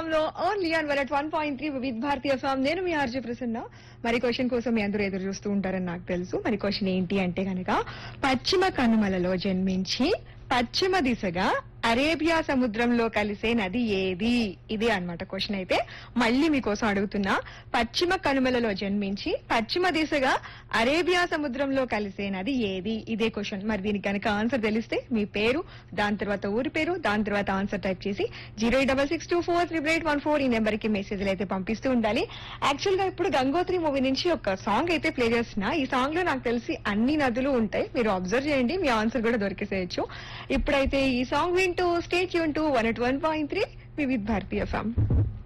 లో only on one one point three with Bharatiya FM నేను మీ ఆర్జే ప్రసన్న మరి క్వశ్చన్ కోసం మీ అందరూ ఎదురు చూస్తూ ఉంటారని నాకు తెలుసు మరి క్వశ్చన్ ఏంటి అంటే గనక పశ్చిమ కనుమలలో జన్మించి పశ్చిమ దిశగా అరేబియా సముద్రంలో కలిసే నది ఏది ఇదే అన్నమాట క్వశ్చన్ అయితే మళ్ళీ మీకోసం అడుగుతున్నా పశ్చిమ కనుమలలో జన్మించి పశ్చిమ దిశగా అరేబియా సముద్రంలో కలిసే నది ఏది ఇదే క్వశ్చన్ మరి దీనికి కనుక ఆన్సర్ తెలిస్తే మీ పేరు దాని తర్వాత ఊరి పేరు దాని తర్వాత ఆన్సర్ టైప్ చేసి zero double six two four triple eight one four ఈ నెంబర్ కి మెసేజ్లు అయితే పంపిస్తూ ఉండాలి యాక్చువల్ గా ఇప్పుడు గంగోత్రి మూవీ నుంచి ఒక సాంగ్ అయితే ప్లే చేస్తున్నా ఈ సాంగ్ లో నాకు తెలిసి అన్ని నదులు ఉంటాయి మీరు అబ్జర్వ్ చేయండి మీ ఆన్సర్ కూడా దొరికేసేయచ్చు ఇప్పుడైతే ఈ సాంగ్ వింటూ స్టేట్ యూన్ to one at one point three Vividh Bharatiya ఫ్యామ్